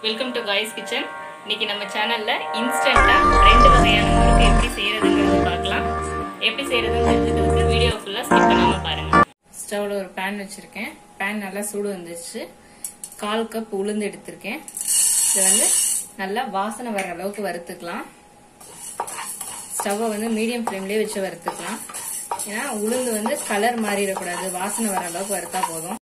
welcome to guys kitchen இன்னைக்கு நம்ம சேனல்ல இன்ஸ்டன்ட்டா ரெண்டு வகையான முறுக்கு எப்படி செய்யறதுங்கிறது பார்க்கலாம் எப்படி செய்யறதுன்னு தெரிஞ்சுக்கிறதுக்கு வீடியோ ஃபுல்லா ஸ்கிப் பண்ணாம பாருங்க ஸ்டவ்ல ஒரு பேன் வச்சிருக்கேன் பேன் நல்லா சூடு வந்துருச்சு கால் கப் உளுந்து எடுத்திருக்கேன் இதை வந்து நல்லா வாசனை வர அளவுக்கு வறுத்துக்கலாம் ஸ்டவ்வை வந்து மீடியம் ஃப்ளேம்லயே வச்சு வறுத்துக்கலாம் ஏன்னா உளுந்து வந்து கலர் மாறிடக்கூடாது வாசனை வர அளவுக்கு வறுத்தா போதும்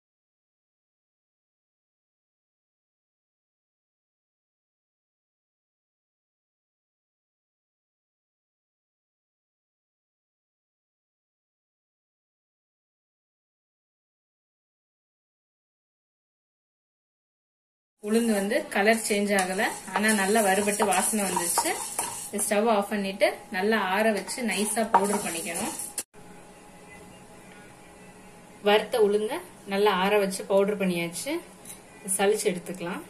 உளுந்து வந்து கலர் சேஞ்ச் ஆகல ஆனா நல்லா வறுபட்டு வாசனை வந்துச்சு ஸ்டவ் ஆஃப் பண்ணிட்டு நல்லா ஆற வச்சு நைஸா பவுடர் பண்ணிக்கணும் வறுத்த உளுந்த நல்லா ஆற வச்சு பவுடர் பண்ணியாச்சு சளிச்சு எடுத்துக்கலாம்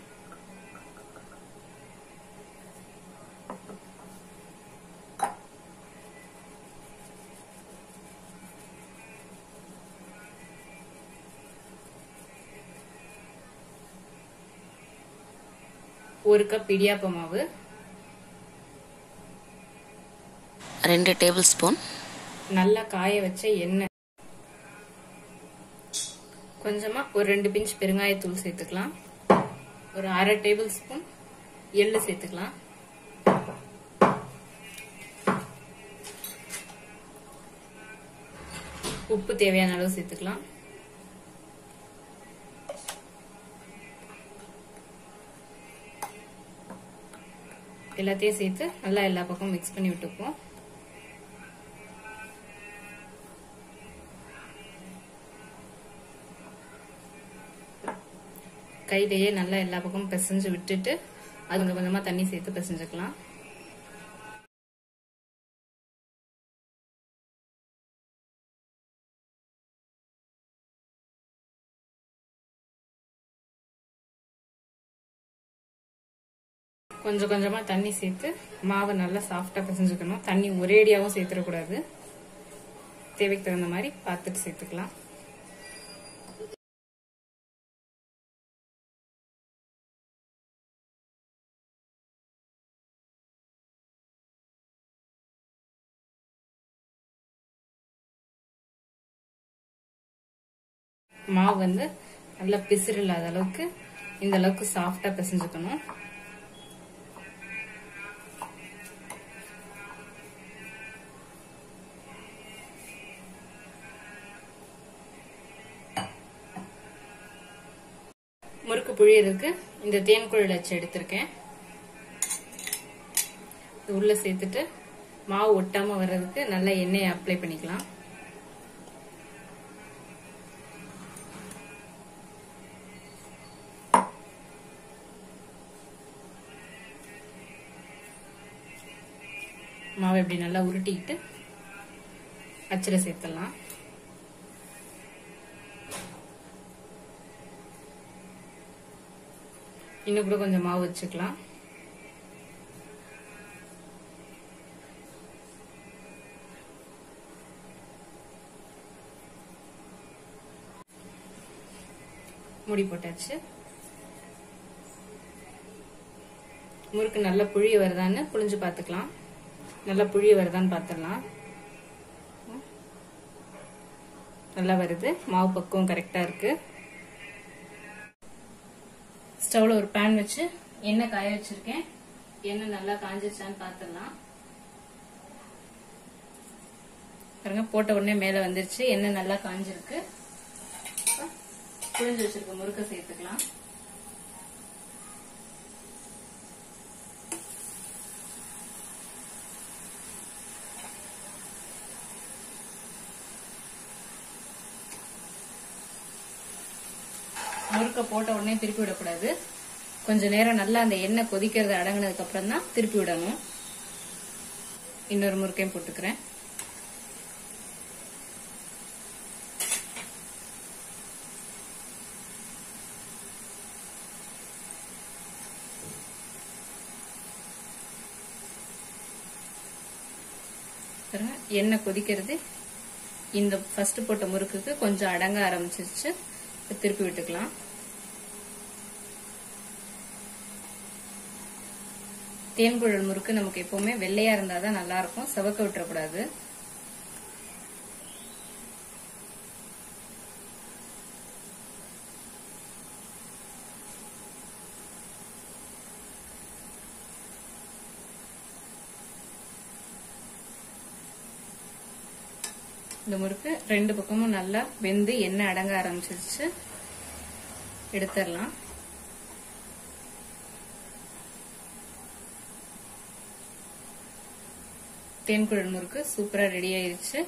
ஒரு கப் இடியாப்ப மாவு ரெண்டு டேபிள் ஸ்பூன் நல்லா காய வச்ச எண்ணெய் கொஞ்சமா ஒரு ரெண்டு பிஞ்ச் பெருங்காயத்தூள் சேர்த்துக்கலாம் ஒரு அரை டேபிள் ஸ்பூன் எள்ளு சேர்த்துக்கலாம் உப்பு தேவையான அளவு சேர்த்துக்கலாம் எல்லாத்தையும் சேர்த்து நல்லா எல்லா பக்கமும் மிக்ஸ் பண்ணி விட்டுப்போம் கையிலேயே நல்லா எல்லா பக்கமும் பிசைஞ்சு விட்டுட்டு அதுங்க கொஞ்சமா தண்ணி சேர்த்து பிசைஞ்சுக்கலாம் கொஞ்சம் கொஞ்சமா தண்ணி சேர்த்து மாவை நல்லா சாஃப்டா பிசைஞ்சுக்கணும் தண்ணி ஒரேடியாவும் சேர்த்துடக்கூடாது தேவைக்கு தகுந்த மாதிரி பார்த்துட்டு சேர்த்துக்கலாம் மாவு வந்து நல்லா பிசிறு இல்லாத அளவுக்கு இந்த அளவுக்கு சாஃப்டா பிசைஞ்சுக்கணும் முறுக்கு புழியறதுக்கு இந்த தேன் குழல் அச்சு எடுத்திருக்கேன் இது உள்ள சேர்த்துட்டு மாவு ஒட்டாம வர்றதுக்கு நல்லா எண்ணெயை அப்ளை பண்ணிக்கலாம் மாவை இப்படி நல்லா உருட்டிக்கிட்டு அச்சில் சேர்த்துடலாம் இன்னும் கூட கொஞ்சம் மாவு வச்சுக்கலாம் மூடி போட்டாச்சு முறுக்கு நல்லா புழிய வருதான்னு புழிஞ்சு பார்த்துக்கலாம் நல்லா புழிய வருதான்னு பார்த்துடலாம் நல்லா வருது மாவு பக்குவம் கரெக்டா இருக்கு ஸ்டவ்ல ஒரு பேன் வச்சு எண்ணெய் காய வச்சிருக்கேன் எண்ணெய் நல்லா காஞ்சிருச்சான்னு பார்த்துடலாம் பாருங்க போட்ட உடனே மேல வந்துருச்சு எண்ணெய் நல்லா காஞ்சிருக்கு புழிஞ்சு வச்சிருக்க முறுக்க சேர்த்துக்கலாம் முறுக்க போட்ட உடனே திருப்பி விடக்கூடாது கொஞ்ச நேரம் நல்லா அந்த எண்ணெய் கொதிக்கிறது அடங்கினதுக்கு அப்புறம் தான் திருப்பி விடணும் இன்னொரு முறுக்கையும் போட்டுக்கிறேன் எண்ணெய் கொதிக்கிறது இந்த ஃபர்ஸ்ட் போட்ட முறுக்குக்கு கொஞ்சம் அடங்க ஆரம்பிச்சிருச்சு திருப்பி விட்டுக்கலாம் தேன்குழல் முறுக்கு நமக்கு எப்பவுமே வெள்ளையா இருந்தாதான் நல்லா இருக்கும் செவக்க விட்டுறக்கூடாது இந்த முறுக்கு ரெண்டு பக்கமும் நல்லா வெந்து எண்ணெய் அடங்க ஆரம்பிச்சிருச்சு எடுத்துடலாம் தேன்குழல் முறுக்கு சூப்பரா ரெடி ஆயிருச்சு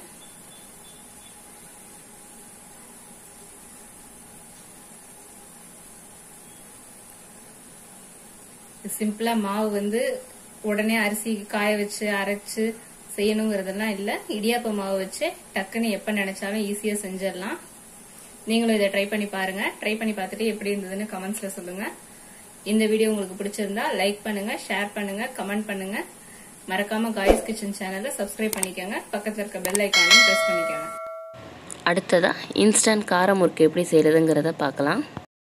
சிம்பிளா மாவு வந்து உடனே அரிசி காய வச்சு அரைச்சு செய்யணுங்கிறதெல்லாம் இல்ல இடியாப்ப மாவு வச்சு டக்குன்னு எப்ப நினைச்சாலும் ஈஸியா செஞ்சிடலாம் நீங்களும் இதை ட்ரை பண்ணி பாருங்க ட்ரை பண்ணி பார்த்துட்டு எப்படி இருந்ததுன்னு கமெண்ட்ஸ்ல சொல்லுங்க இந்த வீடியோ உங்களுக்கு பிடிச்சிருந்தா லைக் பண்ணுங்க ஷேர் பண்ணுங்க கமெண்ட் பண்ணுங்க மறக்காம காய்ஸ் கிச்சன் சேனலை சப்ஸ்கிரைப் பண்ணிக்கோங்க பக்கத்துல இருக்க பெல் ஐக்கானையும் பிரஸ் பண்ணிக்கோங்க அடுத்ததா இன்ஸ்டன்ட் கார முறுக்கு எப்படி செய்கிறதுங்கிறத பார்க்கலாம்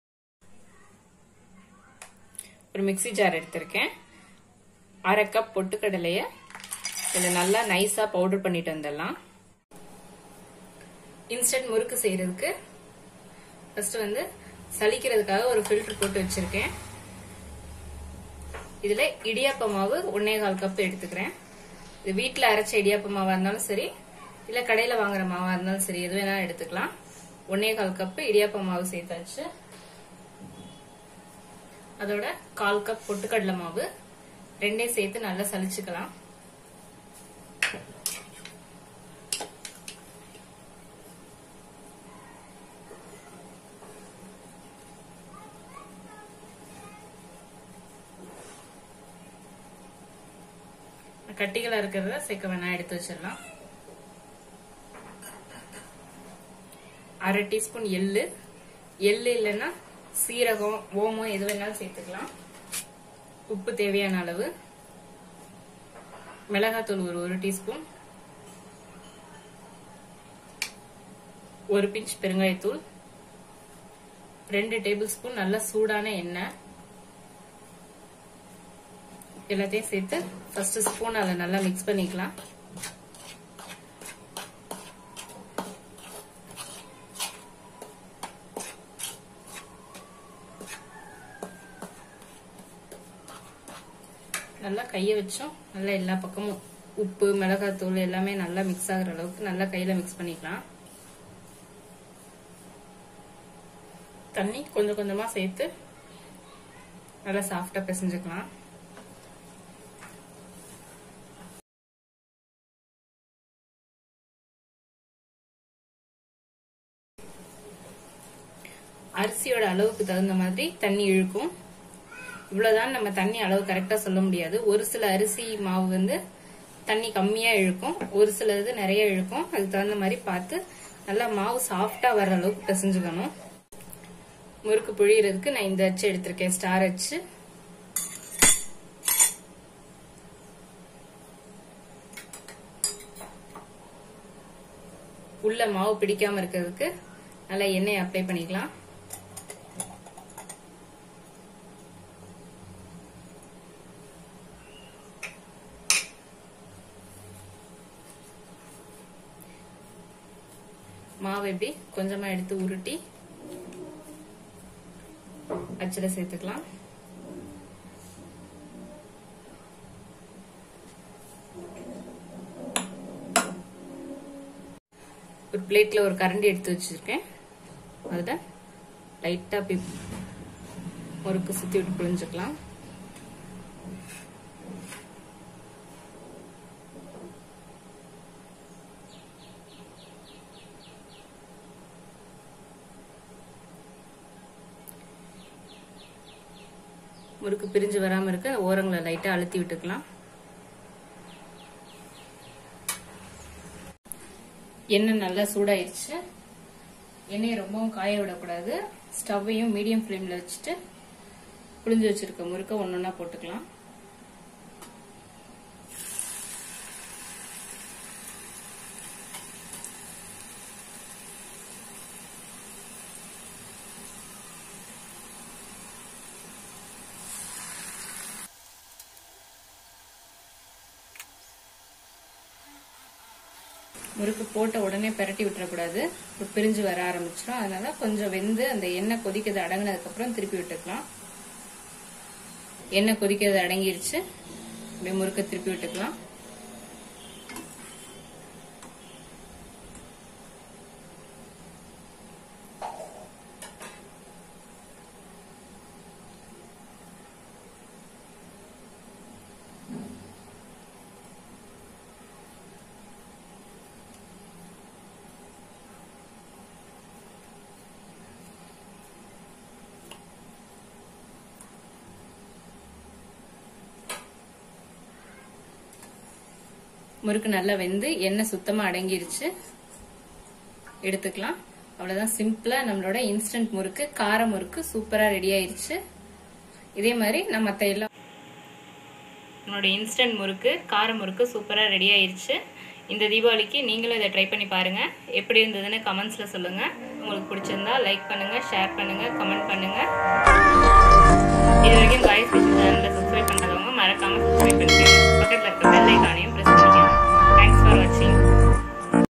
ஒரு மிக்ஸி ஜார் எடுத்திருக்கேன் அரை கப் பொட்டுக்கடலைய இதில் நல்லா நைஸா பவுடர் பண்ணிட்டு வந்துடலாம் இன்ஸ்டன்ட் முறுக்கு செய்யறதுக்கு ஃபர்ஸ்ட் வந்து சலிக்கிறதுக்காக ஒரு ஃபில்டர் போட்டு வச்சிருக்கேன் இதுல இடியாப்ப மாவு ஒன்னே கால் கப் எடுத்துக்கிறேன் இது வீட்ல அரைச்ச இடியாப்ப மாவா இருந்தாலும் சரி இல்ல கடையில வாங்குற மாவா இருந்தாலும் சரி எது வேணாலும் எடுத்துக்கலாம் ஒன்னே கால் கப் இடியாப்ப மாவு சேர்த்தாச்சு அதோட கால் கப் பொட்டுக்கடலை மாவு ரெண்டையும் சேர்த்து நல்லா சலிச்சுக்கலாம் கட்டிகளா இருக்கிறத சேர்க்க வேணா எடுத்து வச்சிடலாம் அரை டீஸ்பூன் எள்ளு எள்ளு இல்லைன்னா சீரகம் ஓமம் எது வேணாலும் சேர்த்துக்கலாம் உப்பு தேவையான அளவு மிளகாத்தூள் ஒரு ஒரு டீஸ்பூன் ஒரு பிஞ்ச் பெருங்காயத்தூள் ரெண்டு டேபிள் ஸ்பூன் நல்ல சூடான எண்ணெய் எல்லாத்தையும் சேர்த்து ஃபர்ஸ்ட் ஸ்பூன் அதில் நல்லா மிக்ஸ் பண்ணிக்கலாம் நல்லா கையை வச்சோம் நல்லா எல்லா பக்கமும் உப்பு மிளகாத்தூள் எல்லாமே நல்லா மிக்ஸ் ஆகுற அளவுக்கு நல்லா கையில மிக்ஸ் பண்ணிக்கலாம் தண்ணி கொஞ்சம் கொஞ்சமா சேர்த்து நல்லா சாஃப்டா பிசைஞ்சுக்கலாம் அரிசியோட அளவுக்கு தகுந்த மாதிரி தண்ணி இழுக்கும் இவ்வளவுதான் நம்ம தண்ணி அளவு கரெக்டா சொல்ல முடியாது ஒரு சில அரிசி மாவு வந்து தண்ணி கம்மியா இழுக்கும் ஒரு சில இது நிறைய இழுக்கும் அதுக்கு தகுந்த மாதிரி பார்த்து நல்லா மாவு சாஃப்டா வர்ற அளவுக்கு பிசைஞ்சுக்கணும் முறுக்கு புழியறதுக்கு நான் இந்த அச்சு எடுத்திருக்கேன் ஸ்டார் அச்சு உள்ள மாவு பிடிக்காம இருக்கிறதுக்கு நல்லா எண்ணெய் அப்ளை பண்ணிக்கலாம் மாவு எப்படி கொஞ்சமா எடுத்து உருட்டி அச்சுல சேர்த்துக்கலாம் ஒரு பிளேட்ல ஒரு கரண்டி எடுத்து வச்சிருக்கேன் அதுல லைட்டா முறுக்கு சுத்தி விட்டு புழிஞ்சுக்கலாம் முறுக்கு பிரிஞ்சு வராம இருக்க ஓரங்களை லைட்டா அழுத்தி விட்டுக்கலாம் எண்ணெய் நல்லா சூடாயிருச்சு எண்ணெயை ரொம்பவும் காய விடக்கூடாது ஸ்டவ்வையும் மீடியம் ஃப்ளேம்ல வச்சுட்டு புளிஞ்சு வச்சிருக்க முறுக்க ஒன்னொன்னா போட்டுக்கலாம் முறுக்கு போட்ட உடனே பிரட்டி விட்டுறக்கூடாது இப்போ பிரிஞ்சு வர ஆரம்பிச்சிடும் அதனால கொஞ்சம் வெந்து அந்த எண்ணெய் கொதிக்கிறது அடங்கினதுக்கப்புறம் திருப்பி விட்டுக்கலாம் எண்ணெய் கொதிக்கிறது அடங்கிருச்சு அப்படியே முறுக்க திருப்பி விட்டுக்கலாம் முறுக்கு நல்லா வெந்து எண்ணெய் சுத்தமா அடங்கிருச்சு எடுத்துக்கலாம் அவ்வளவுதான் சிம்பிளா நம்மளோட இன்ஸ்டன்ட் முறுக்கு கார முறுக்கு சூப்பரா ரெடி ஆயிருச்சு இதே மாதிரி நம்ம மத்த எல்லாம் நம்மளோட இன்ஸ்டன்ட் முறுக்கு கார முறுக்கு சூப்பரா ரெடி ஆயிருச்சு இந்த தீபாவளிக்கு நீங்களும் இதை ட்ரை பண்ணி பாருங்க எப்படி இருந்ததுன்னு கமெண்ட்ஸ்ல சொல்லுங்க உங்களுக்கு பிடிச்சிருந்தா லைக் பண்ணுங்க ஷேர் பண்ணுங்க கமெண்ட் பண்ணுங்க இது வரைக்கும் காய்ஸ் கிச்சன் சேனலை சப்ஸ்கிரைப் பண்ணாதவங்க மறக்காம